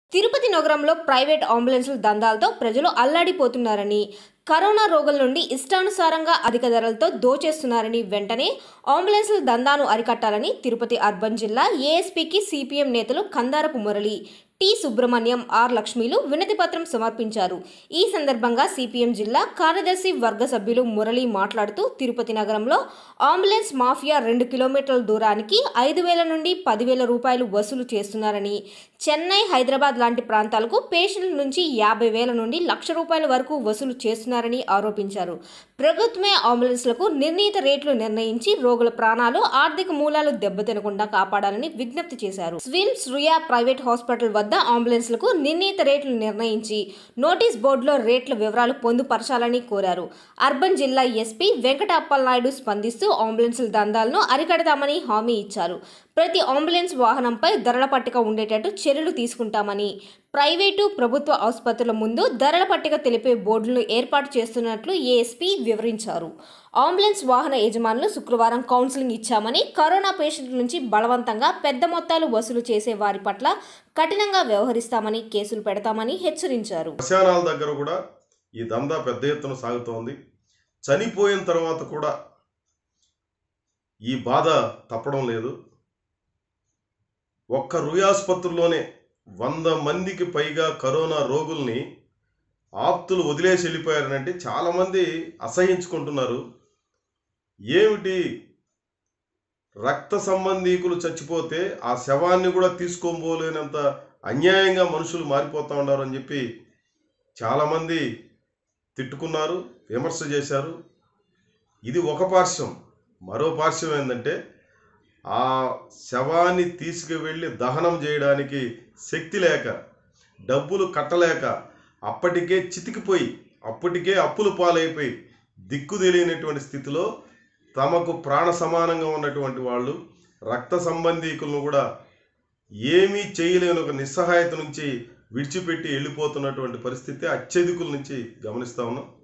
తిరుపతి నగరంలో ప్రైవేట్ అంబులెన్సుల దందాలతో ప్రజలు అల్లాడిపోతున్నారని కరోనా రోగుల నుండి ఇష్టానుసారంగా అధిక ధరలతో దోచేస్తున్నారని వెంటనే అంబులెన్సుల దందాను అరికట్టాలని తిరుపతి అర్బన్ జిల్లా ఏఎస్పీకి సిపిఎం నేతలు కందారపు మురళి టి సుబ్రహ్మణ్యం ఆర్ లక్ష్మీలు వినతి పత్రం సమర్పించారు ఈ సందర్భంగా సిపిఎం జిల్లా కార్యదర్శి వర్గ సభ్యులు మురళి మాట్లాడుతూ తిరుపతి నగరంలో అంబులెన్స్ మాఫియా రెండు కిలోమీటర్ల దూరానికి ఐదు వేల నుండి పదివేల రూపాయలు వసూలు చేస్తున్నారని చెన్నై హైదరాబాద్ లాంటి ప్రాంతాలకు పేషెంట్ల నుంచి యాభై వేల నుండి లక్ష రూపాయల వరకు వసూలు చేస్తున్నారని ఆరోపించారు ప్రభుత్వమే అంబులెన్స్లకు నిర్ణీత రేట్లు నిర్ణయించి రోగుల ప్రాణాలు ఆర్థిక మూలాలు దెబ్బతినకుండా కాపాడాలని విజ్ఞప్తి చేశారు స్విమ్స్ రుయా ప్రైవేట్ హాస్పిటల్ వద్ద అంబులెన్స్లకు నిర్ణీత రేట్లు నిర్ణయించి నోటీస్ బోర్డులో రేట్ల వివరాలు పొందుపరచాలని కోరారు అర్బన్ జిల్లా ఎస్పీ వెంకట అప్పలనాయుడు స్పందిస్తూ అంబులెన్సుల దందాలను అరికడతామని హామీ ఇచ్చారు ప్రతి అంబులెన్స్ వాహనంపై ధరల పట్టిక ఉండేటట్టు చర్యలు తీసుకుంటామని ప్రైవేటు ప్రభుత్వ ఆసుపత్రుల ముందు ధరల పట్టిక తెలిపే బోర్డులను ఏర్పాటు చేస్తున్నట్లు ఏఎస్పీ వివరించారు అంబులెన్స్ వాహన యజమానులు శుక్రవారం కౌన్సిలింగ్ ఇచ్చామని కరోనా పేషెంట్ల నుంచి బలవంతంగా పెద్ద మొత్తాలు వసూలు చేసే వారి పట్ల కఠినంగా వ్యవహరిస్తామని కేసులు పెడతామని హెచ్చరించారు శ్మశానాల దగ్గర కూడా ఈ దందా పెద్ద ఎత్తున సాగుతోంది చనిపోయిన తర్వాత కూడా ఈ బాధ తప్పడం లేదు ఒక్క రుయాసుపత్రిలోనే వంద మందికి పైగా కరోనా రోగుల్ని ఆప్తులు వదిలేసి వెళ్ళిపోయారనంటే చాలామంది అసహించుకుంటున్నారు ఏమిటి రక్త సంబంధీకులు చచ్చిపోతే ఆ శవాన్ని కూడా తీసుకోబోలేనంత అన్యాయంగా మనుషులు మారిపోతూ ఉన్నారు అని చెప్పి చాలామంది తిట్టుకున్నారు విమర్శ చేశారు ఇది ఒక పార్శ్వం మరో పార్శ్వం ఏంటంటే ఆ శవాన్ని తీసుకువెళ్ళి దహనం చేయడానికి శక్తి లేక డబ్బులు కట్టలేక అప్పటికే చితికిపోయి అప్పటికే అప్పులు పాలైపోయి దిక్కు తెలియనటువంటి స్థితిలో తమకు ప్రాణ సమానంగా ఉన్నటువంటి వాళ్ళు రక్త సంబంధీకులను కూడా ఏమీ చేయలేని ఒక నిస్సహాయత నుంచి విడిచిపెట్టి వెళ్ళిపోతున్నటువంటి పరిస్థితి అత్యధికుల నుంచి గమనిస్తా ఉన్నాం